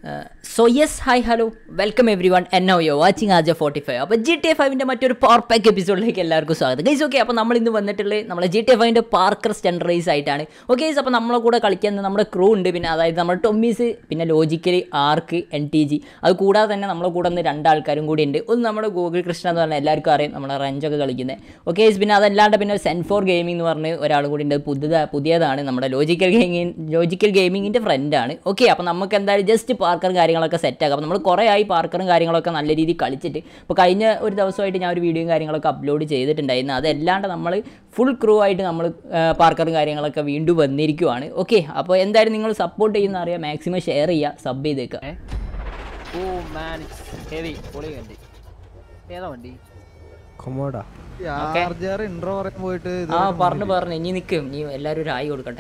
So yes hi hello welcome every one എന്നോ യോ watching ആജ ഫോർട്ടി ഫൈവ് അപ്പോൾ ജി ടി എ ഫൈവിൻ്റെ മറ്റൊരു പവർ പാക്ക് എപ്പിസോഡിലേക്ക് എല്ലാവർക്കും സ്വാഗതം ഗൈസ് ഓക്കെ അപ്പോൾ നമ്മൾ ഇന്ന് വന്നിട്ടുള്ളത് നമ്മളെ ജി ടി എ ഫൈവിൻ്റെ പാർക്കർ സ്റ്റൻഡറൈസ് ആയിട്ടാണ് ഓക്കെ ഗൈസ് അപ്പോൾ നമ്മളെ കൂടെ കളിക്കാൻ നമ്മുടെ ക്രൂ ഉണ്ട് പിന്നെ അതായത് നമ്മുടെ ടൊമ്മീസ് പിന്നെ ലോജിക്കലി ആർക്ക് എൻ ടി ജി അത് കൂടാതെ തന്നെ നമ്മളെ കൂടെ നിന്ന് രണ്ടാൾക്കാരും കൂടി ഉണ്ട് ഒന്ന് നമ്മുടെ ഗൂഗിൾ കൃഷ്ണ എന്ന് പറഞ്ഞാൽ എല്ലാവർക്കും അറിയാം നമ്മുടെ റഞ്ചൊക്കെ കളിക്കുന്നത് ഓക്കെ ഗൈസ് പിന്നെ അതല്ലാണ്ട് പിന്നെ സെൻ ഫോർ ഗെയിമിംഗ് എന്ന് പറഞ്ഞ് ഒരാൾ കൂടി ഉണ്ട് പുതുതാ പുതിയതാണ് നമ്മുടെ ലോജിക്കൽ ഗെയിമിംഗ് ലോജിക്കൽ ഗെയിമിങ്ങിൻ്റെ ഫ്രണ്ടാണ് ഓക്കെ അപ്പോൾ നമുക്ക് എന്തായാലും ജസ്റ്റ് പാർക്കറും കാര്യങ്ങളൊക്കെ സെറ്റ് ആക്കാം അപ്പോൾ നമ്മൾ കുറേ ആയി പാർക്കറും കാര്യങ്ങളൊക്കെ നല്ല രീതിയിൽ കളിച്ചിട്ട് ഇപ്പോൾ കഴിഞ്ഞ ഒരു ദിവസമായിട്ട് ഞാൻ ഒരു വീഡിയോയും കാര്യങ്ങളൊക്കെ അപ്ലോഡ് ചെയ്തിട്ടുണ്ടായിരുന്നു അതല്ലാണ്ട് നമ്മൾ ഫുൾ ക്രൂ ആയിട്ട് നമ്മൾ പാർക്കറും കാര്യങ്ങളൊക്കെ വീണ്ടും വന്നിരിക്കുവാണ് ഓക്കെ അപ്പോൾ എന്തായാലും നിങ്ങൾ സപ്പോർട്ട് ചെയ്യുന്ന അറിയാം മാക്സിമം ഷെയർ ചെയ്യുക സബ് ചെയ്തേക്കുക ഓ മാൻ ഹെവി പൊളി വണ്ടി ഏതാ വണ്ടി കൊമോഡാ Okay. ചാർജർ ഇൻട്രോ പറയാൻ പോയിട്ട് ഇത് ആ പറഞ്ഞു പറഞ്ഞു ഇനി നിൽക്കും നീ എല്ലാവരും ഒരു ആയി കൊടുക്കട്ടെ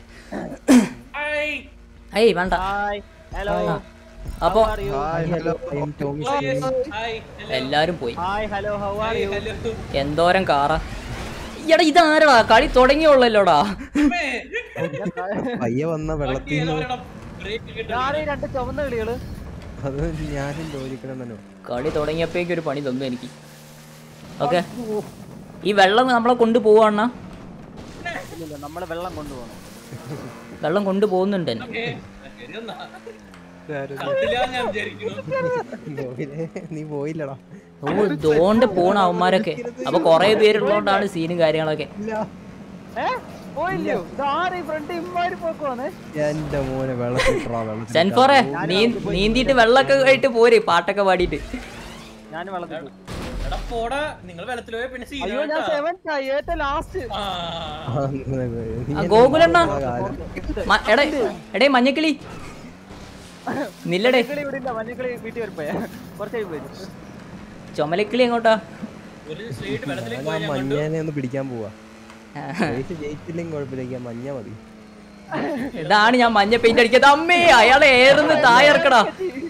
ഏയ് വേണ്ട ഹായ് ഹലോ അപ്പോൾ hi hello I'm Tommy Steven. എല്ലാവരും പോയി hi hello how are you എന്തോരം കാറ എടാ ഇതാരടാ കളി തുടങ്ങിയുള്ളല്ലോടാ പയ്യെ വന്ന വെള്ളത്തിൽ നിന്ന് ഞാനീ രണ്ട് ചുവന്ന കിളികള് അത് ഞാനും ചോദിക്കണം തന്നെ കളി തുടങ്ങിയപ്പോഴേക്കും ഒരു പണി തന്നു എനിക്ക് ഓക്കെ ഈ വെള്ളം നമ്മളെ കൊണ്ടുപോവാണ്ണ ഇല്ലില്ല നമ്മള് വെള്ളം കൊണ്ടുപോകണം വെള്ളം കൊണ്ടുപോകുന്നുണ്ട് എന്നെ ഗോവിനെ, നീ പോയില്ലടാ ഓ ഇതോണ്ട് പോണ അവന്മാരൊക്കെ അപ്പൊ കൊറേ പേരുള്ളതുകൊണ്ടാണ് സീനും കാര്യങ്ങളൊക്കെ ഏ പോയില്ലയോ ഇതാരീ ഫ്രണ്ട് ഇമ്മാരി പോക്കുവാണ് എന്റെ മോനെ വെള്ളത്തിട്ടാ വെള്ളത്തിൽ സെൻഫോറെ നീ നീന്തിയിട്ട് വെള്ളമൊക്കെ ആയിട്ട് പോര് പാട്ടൊക്കെ പാടിയിട്ട് ഞാൻ വെള്ളത്തിൽ പോയി. എടാ പോടാ നിങ്ങൾ വെള്ളത്തിൽ പോയ പിന്നെ സീൻ അയ്യോ ഞാൻ സെവൻത് ആയി ഏറ്റവും ലാസ്റ്റ് ആ, ഗോകുലണ്ണ മ- എടേ എടേ മഞ്ഞക്കിളി നില്ലടേ കിളി ഇവിടെ ഇല്ല മഞ്ഞക്കിളി വീട്ടിൽ വരപ്പോയ കുറച്ച് കഴിയുമ്പോ വരും ചുമലക്കിളി എങ്ങോട്ടാ ഒരു സ്ട്രീറ്റ് വെള്ളത്തിലേക്ക് ഞാൻ മഞ്ഞേനെ ഒന്ന് പിടിക്കാൻ പോവാ ജയിച്ച് ജയിച്ചില്ലെങ്കിൽ കുഴപ്പമില്ല മഞ്ഞ മതി ഇതാണ് ഞാൻ മഞ്ഞ പെയിന്റ് അടിക്കാത്ത അമ്മേ അയാളെ ഏറുന്ന് തായർക്കടാ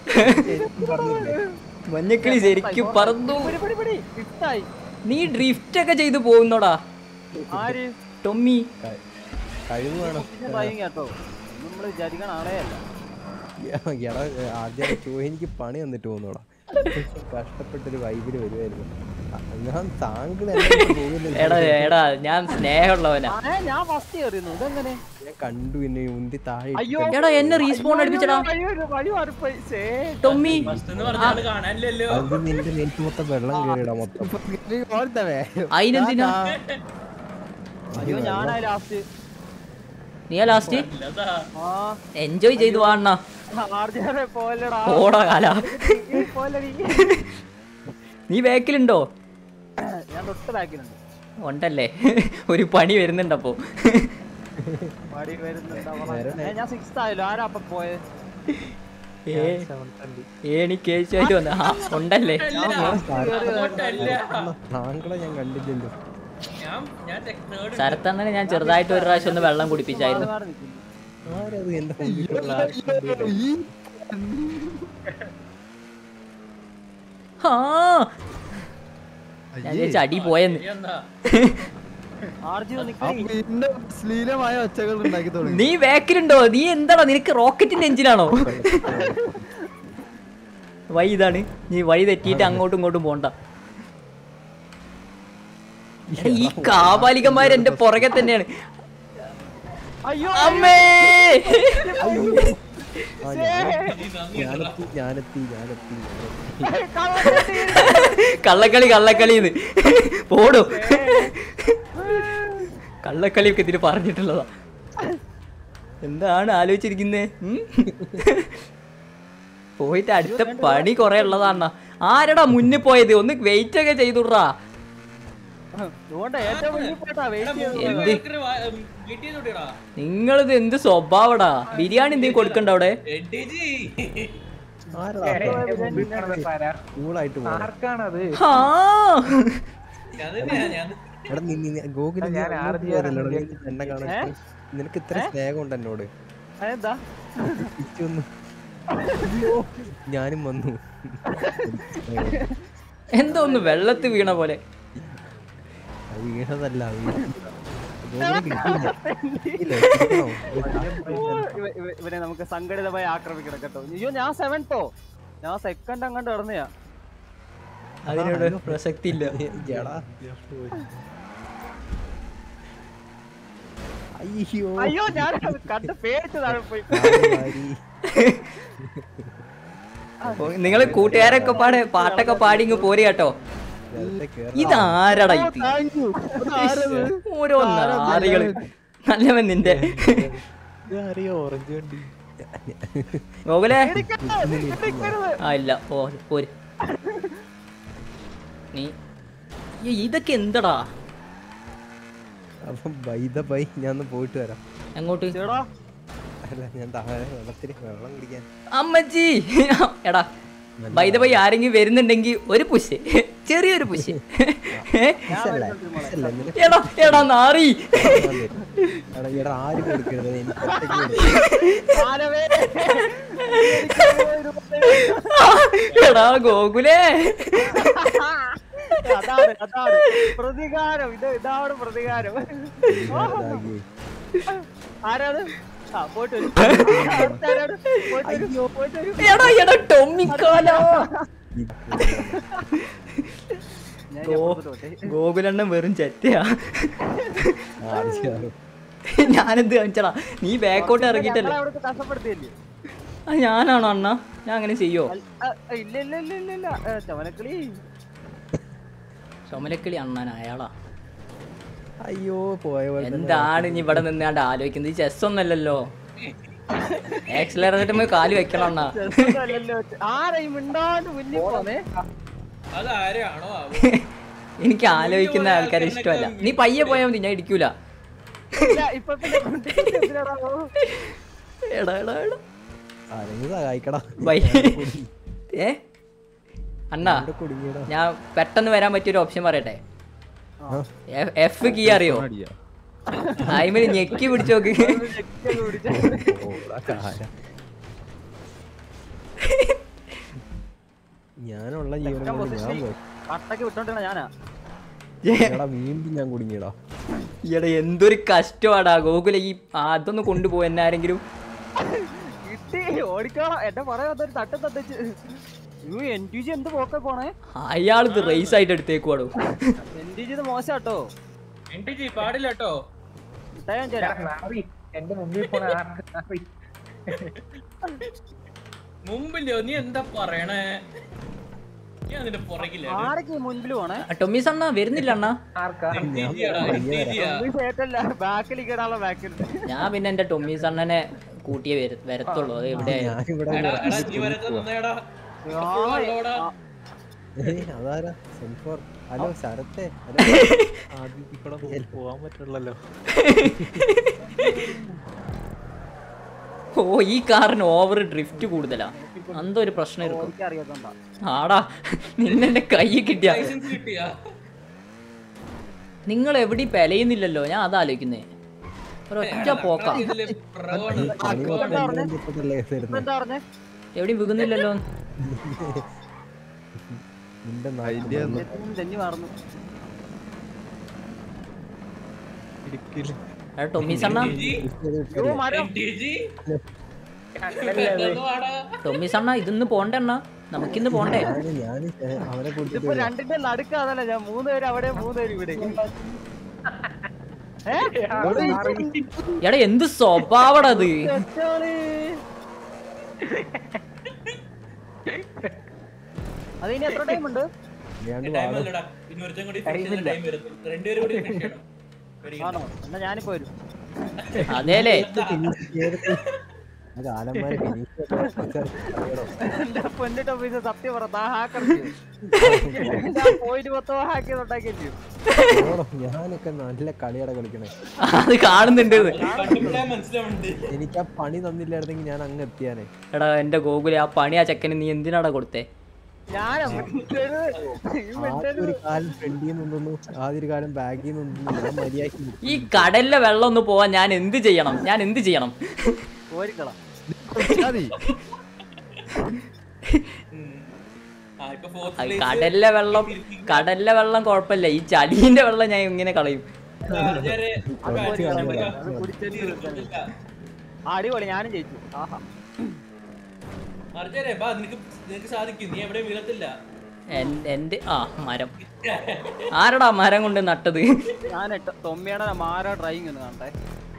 മഞ്ഞക്കിളി ശരിക്കും പറന്നു പിടി പിടി പിടി ഇട്ടായി നീ ഡ്രിഫ്റ്റ് ഒക്കെ ചെയ്തു പോകുന്നോടാ ആര് ടൊമ്മി ക- കഴിവ് വേണം പിന്നെ ഭയം കേട്ടോ നമ്മള് വിചാരിക്കണ ആളേ അല്ല എടാ ആദ്യം ചോ എനിക്ക് പണി വന്നിട്ട് പോകുന്നോടാ കഷ്ടപ്പെട്ടൊരു വൈബില് വരുമായിരുന്നു അ- ഞാൻ താങ്കൾ എടാ എടാ ഞാൻ സ്നേഹമുള്ളവനാ ആ, ഞാൻ ഫസ്റ്റ് കയറിയുന്നു ഇതെങ്ങനെ ഞാൻ കണ്ടു എന്നെ ഉന്തി താഴെ ഇട്ട് അയ്യോ എടാ എന്നെ റീസ്പോൺ അടിപ്പിച്ചടാ വഴി വഴി- വഴി മാറിപ്പോയി ശ്ശേ. ടൊമ്മി ഫസ്റ്റ് എന്ന് പറഞ്ഞ ആള് കാണാനില്ലല്ലോ അത് നിന്റെ നെറ്റ് മൊത്തം വെള്ളം കയറിയിടാ മൊത്തം അതിനെന്തിനാ അയ്യോ ഞാനായി ലാസ്റ്റ് നീ ലാസ്റ്റ് ഇല്ലതാ ആ എൻജോയ് ചെയ്തു വാണ്ണ ആർജെ പോലടാ ഓടാ കാല പോലടി നീ ബാക്കിലുണ്ടോ ഞാൻ തൊട്ട് ബാക്കിലുണ്ട് ഉണ്ടല്ലേ ഒരു പണി വരുന്നുണ്ടപ്പോ പാടി വരുന്നുണ്ട് ഏ, ഞാൻ സിക്സ് ആയല്ലോ ആരാ അപ്പൊ പോയത് എനിക്ക് കേസായിട്ട് വന്ന ആ ഉണ്ടല്ലേ താങ്കളെ ഞാൻ കണ്ടില്ലല്ലോ ഞാൻ ഞാൻ തേർഡ് ശരത്തണ്ണനെ ഞാൻ ചെറുതായിട്ട് ഒരു പ്രാവശ്യം ഒന്ന് വെള്ളം കുടിപ്പിച്ചായിരുന്നു മാറി നിൽക്കുന്നു. ആരത് എന്റെ മുമ്പിലുള്ള ആക്ഷൻ ആ ഞാൻ വിചാരിച്ചു അടി പോയെന്ന് എന്നാ ആർജി നിൽക്കണേ പിന്നെ ശ്ലീലമായ ഒച്ചകൾ ഉണ്ടാക്കി തുടങ്ങി നീ ബാക്കിലുണ്ടോ നീ എന്താടാ നിനക്ക് റോക്കറ്റിന്റെ എഞ്ചിനാണോ വഴി ഇതാണ് നീ വഴി തെറ്റിയിട്ട് അങ്ങോട്ടും ഇങ്ങോട്ടും പോണ്ട എടാ, ഈ കാപാലികന്മാർ എന്റെ പുറകെ തന്നെയാണ് അയ്യോ അമ്മേ ആ, ഞാൻ- ഞാനെത്തി ഞാനെത്തി ഞാനെത്തി ഞാനെത്തി. കള്ളക്കളി കള്ളക്കളിന്ന് പോടോ കള്ളക്കളിയൊക്കെ ഇതിന് പറഞ്ഞിട്ടുള്ളതാ എന്താണ് ആലോചിച്ചിരിക്കുന്നേ ഉം? പോയിട്ട് അടുത്ത പണി കൊറേ ഉള്ളതാണ് ആരടാ മുന്നിൽ പോയത് ഒന്ന് വെയിറ്റ് ഒക്കെ ചെയ്തുടാ അതുകൊണ്ട് ഏറ്റവും മുന്നിൽ പോയിട്ടാ വെയിറ്റ് എന്ത്? വീട്ടിൽ തൊട്ടിടാ നിങ്ങളിത് എന്ത് സ്വഭാവടാ ബിരിയാണി എന്തെങ്കിലും കൊടുക്കണ്ട അവിടെ ആരടാ കൂളായിട്ട് പോകാം ആ ഞാൻ തന്നെയാ ഞാൻ എടാ നീ നീ ഗോകുലം നീ അങ്ങോട്ട് പോയതല്ലോടാ, നീ എന്നെ കാണാൻ നിനക്ക് ഇത്ര സ്നേഹം ഉണ്ട് എന്നോട് അതെന്താ തിരിച്ചു വന്നു അയ്യോ, ഞാനും വന്നു എന്തോ ഒന്ന് വെള്ളത്തിൽ വീണ പോലെ അത് വീണതല്ല വീണ ഗോകുലിനെ കിട്ടിയില്ല. കിട്ടിയില്ല, കിട്ടണോ? ഇവ- ഇവ- ഇവനെ നമുക്ക് സംഘടിതമായി ആക്രമിക്കണം കേട്ടോ അയ്യോ ഞാൻ സെവൻത്തോ ഞാൻ സെക്കൻഡ് അങ്ങോട്ട് ഇടന്നയാ അതിനോട് പ്രസക്തി ഇല്ല എടാ. അയ്യോ അയ്യോ ഞാൻ അത് കണ്ട് പേടിച്ച് താഴെ പോയി ആരി. നിങ്ങൾ കൂട്ടുകാരൊക്കെ പാടെ പാട്ടൊക്കെ പാടി ഇങ്ങ് പോര് കേട്ടോ വെറുതെ കേറാ. ഇതാരടാ ഇത് താങ്ക് യു ഓരോ നാറികള് നല്ലവൻ നിന്റെ ഗോകുലേ ആ ഇല്ല ഓ പോര് നീ ഈ ഇതൊക്കെ എന്തടാ അപ്പം by the by ഞാൻ ഒന്ന് പോയിട്ട് വരാം എങ്ങോട്ട് ചേടാ അല്ല ഞാൻ താഴെ വെള്ളത്തിൽ വെള്ളം കുടിക്കാൻ അമ്മച്ചി എടാ ബൈ ദ ബൈ ആരെങ്കിലും വരുന്നുണ്ടെങ്കിൽ ഒരു പുഷ് ചെറിയൊരു പുഷ് ഇതല്ല, ഇതല്ല, നിനക്ക് എടാ എടാ നാറി ഞാൻ തരും. എടാ, എടാ, ആരും കൊടുക്കരുത് എനിക്ക് ഒറ്റയ്ക്ക് കൊടുക്കണം. ആരവേ എടാ ഗോകുലേ അതാണ് അതാണ് പ്രതികാരം ഇത് ഇതാണ് പ്രതികാരം ഇതാക്കി. ആരാത് ആ പോയിട്ട് വരൂ. ആരാണ്? പോയിട്ട് വരൂ, പോയിട്ട് വരൂ. എടാ എടാ ടൊമ്മിക്കാലോ ഞാൻ ഗോ- ഇപ്പുറത്ത് പോട്ടെ. ഗോകുലണ്ണൻ വെറും ചെറ്റയാ ആവശ്യമാണ്. ഞാനെന്ത് കാണിച്ചടാ നീ ബാക്കോട്ട് ഇറങ്ങിയിട്ടല്ലേ ഞങ്ങളെ അവിടുത്തെ കഷ്ടപ്പെടുത്തിയല്ലേ ആ ഞാനാണോ അണ്ണ ഞാൻ അങ്ങനെ ചെയ്യോ അല്ല, ആ, ഇല്ല ഇല്ല ഇല്ല ഇല്ല ഇല്ല ഏ, ചവനക്കിളി ചുമലക്കിളി അണ്ണൻ അയാളാ അയ്യോ പോയ പോലെ തന്നെ. എന്താണ് ഇനി ഇവിടെ നിന്നാണ്ട് ആലോചിക്കുന്നത് ഈ ചെസ് ഒന്നല്ലല്ലോ ആക്സിലറേറ്റർ കാല് വെക്കണം അണ്ണാ ചെറുതല്ലല്ലോ. ആരാ ഈ മിണ്ടാണ്ട് മുന്നിൽ പോന്നേ അത് ആരാണോ ആവോ എനിക്ക് ആലോചിക്കുന്ന ആൾക്കാരെ ഇഷ്ടമല്ല നീ പയ്യെ പോയാൽ മതി ഞാൻ ഇടിക്കൂല ഇല്ല, ഇപ്പൊ പിന്നെ കൊണ്ടിട്ട് എന്തിനാടാ പോ? എടാ എടാ എടാ ആരെങ്കിലും സഹായിക്കടാ ബൈ ഏ അണ്ണാ ഇവിടെ കുടുങ്ങിയടാ ഞാൻ പെട്ടെന്ന് വരാൻ പറ്റിയൊരു ഓപ്ഷൻ പറയട്ടെ ആ. എഫ് കീ അറിയോ അയിമിൽ ഞെക്കി പിടിച്ചു നോക്ക് ചെക്ക് പിടിച്ച്. ഓടാ കാല. ഞാനുള്ള ജീവനം Second കൊണ്ട് ഞാൻ position. പോയി കട്ടക്ക് വിട്ടോണ്ടിരുന്ന ഞാനാ എടാ വീണ്ടും ഞാൻ കുടുങ്ങിയടാ ഈടെ എന്തൊരു കഷ്ടമാടാ ഗോകുല ഈ ആ, അതൊന്ന് കൊണ്ടുപോകും എന്നെ ആരെങ്കിലും കിട്ടി ഓടിക്കണം എന്റെ പറയാ അതൊരു തട്ട് തട്ടിച്ച് യു എൻ ടി ജി എന്ത് പോക്കെ പോണേ അയാൾ ഇത് റേസ് ആയിട്ട് എടുത്തേക്കുവാടോ എൻ ടി ജി ഇത് മോശാട്ടോ എന്റെ ജി പാടില്ല കേട്ടോ ഇട്ടയാൻ ചേരാ എന്റെ മുമ്പിൽ പോണ ആർക്ക് നാറി. മുമ്പില്ലോ നീ എന്താ പറയണേ ഞാൻ നിന്റെ പുറകില്ല ആരൊക്കെ മുൻപിൽ പോണേ ടൊമ്മീസ് അണ്ണ വരുന്നില്ല അണ്ണ ആർക്കാ സേറ്റല്ല ബാക്കിൽ ഇടാനുള്ള ബാക്കിൽ ഞാൻ പിന്നെ എന്റെ ടൊമ്മീസ് അണ്ണനെ കൂട്ടിയേ വര- വരത്തുള്ളൂ അത് എവിടെയാ ഞാനിവിടെ നീ വരത്തെ നിന്നേടാ ഏയ്, അതാരാ സെൻഫോർ ഹലോ ശരത്തെ ഹലോ പോവാൻ പറ്റുള്ളല്ലോ ഓ ഈ കാറിന് ഓവർ ഡ്രിഫ്റ്റ് കൂടുതലാ എന്തോ ഒരു പ്രശ്നം ഇരിക്കും എനിക്ക് അറിയാത്തോണ്ടാ ആടാ നിന്നെ കൈ കിട്ടിയ ലൈസൻസ് കിട്ടിയാ നിങ്ങൾ എവിടെയും പെലയുന്നില്ലല്ലോ ഞാൻ അതാലോചിക്കുന്നേ ഒരൊറ്റ പോക്ക ഇതില് പ്രവണ് പണിവട്ടല്ലേ തരുന്നത് എന്താ പറഞ്ഞേ എവിടെയും വികുന്നില്ലല്ലോ നിന്റെ നായിന്റെ എത്തും തെന്നി മാറുന്നു ഇടുക്കിയില് എടാ ടൊമ്മീസ് അണ്ണ യോ മരം ടൊമ്മീസ് അണ്ണ ഇതൊന്ന് പോണ്ടേ അണ്ണ നമുക്കിന്ന് പോണ്ടേ ഞാൻ അവനെ ഇതിപ്പോ കുടിച്ചിട്ട് രണ്ടിന്റെ നടുക്കാതല്ല ഞാൻ മൂന്ന് പേര് അവിടെ മൂന്ന് പേര് ഇവിടെ ഏ? എടാ എന്ത് സ്വഭാവടാ അത് തെറ്റാണ്. അത് ഇനി എത്ര ടൈം ഉണ്ട് ഞാൻ ടൈം അല്ലടാ പിന്നെ ഒരുത്തൻ കൂടി ഫിനിഷ് ചെയ്ത ടൈം വരും രണ്ടുപേരും കൂടി ഫിനിഷ് ചെയ്യണം ഒരു ആണോ എന്നാ ഞാനിപ്പോ വരും അതേലേ കാലന്മാരെ എന്റെ പൊന്നിട്ട് ഓഫീസ് സത്യം പറ താ ഹാക്കർ പോയിന്റ് മൊത്തം ഹാക്ക് ചെയ്ത് ഉണ്ടാക്കിയ ചെയ്യും ഞാനൊക്കെ നല്ല കളിയട കളിക്കണേ അത് കാണുന്നുണ്ട് ഇത്. കണ്ടുപിടിക്കാൻ മനസ്സിലാവുന്നുണ്ട് എനിക്ക് ആ പണി തന്നില്ലായിരുന്നെങ്കിൽ ഞാൻ അങ്ങ് എത്തിയാനേ എടാ എന്റെ ഗോകുലെ ആ പണി ആ ചെക്കന് നീ എന്തിനാടാ കൊടുത്തേ ഞാനാ വിട്ടത്. ഈ ആദ്യം വിട്ടത്. ഒരു കാലം ഫ്രണ്ടിൽ നിന്നു ആദ്യ ഒരു കാലം ബാഗിൽ നിന്നു ഞാൻ മര്യാദയ്ക്ക് ഈ കടലിലെ വെള്ളം ഒന്ന് പോവാൻ ഞാൻ എന്ത് ചെയ്യണം ഞാൻ എന്ത് ചെയ്യണം കോരിക്കള ആ ഇപ്പൊ ഫോർത്ത് അത് പ്ലേസ് കടലിലെ വെള്ളം കടലിലെ വെള്ളം കുഴപ്പമില്ല ഈ ചളീന്റെ വെള്ളം ഞാൻ ഇങ്ങനെ കളയും ആർജരെ, ആ അത് കാര്യം പോയി ഞാൻ കളയാം. പറയാം. അത് കുടിച്ചേച്ച് തീർക്കാനേ. ഇല്ല. ആ, അടിപൊളി ഞാനും ജയിച്ചു ആഹാ ആർജരെ, ബാ, നിനക്ക് നിനക്ക് സാധിക്കും നീ എവിടെ വീഴത്തില്ല എൻ- എന്റെ ആ മരം ആരടാ മരം കൊണ്ട് നട്ടത് ഞാൻ തൊമ്മിയുടെ മാര ഡ്രൈവിംഗ് ഒന്ന് കാണട്ടെ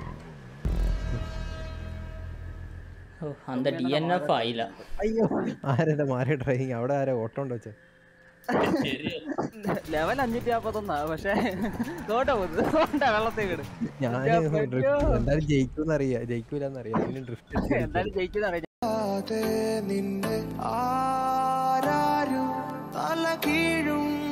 ഓ അന്ത ഡി എൻ എഫ് ആയില്ല അയ്യോ ആരല്ല മാറി ഡ്രൈവിങ് അവിടെ ആരാ ഓട്ടം ഉണ്ടോ വെച്ചാ ശരി ലെവൽ അഞ്ഞൂറ്റി നാപ്പത്തൊന്നാ പക്ഷേ തോട്ട തോണ്ട വെള്ളത്തിൽ വീട് ഞാൻ ഇന്റെ ഡ്രിഫ്റ്റ് പൊന്നോ. എന്തായാലും ജയിക്കൂന്നറിയാ ജയിക്കൂലെന്നറിയാം അതിന് ഡ്രിഫ്റ്റ് എന്തായാലും ജയിക്കുന്ന അറിയാം നിന്നെ ആരാരും തല കീഴും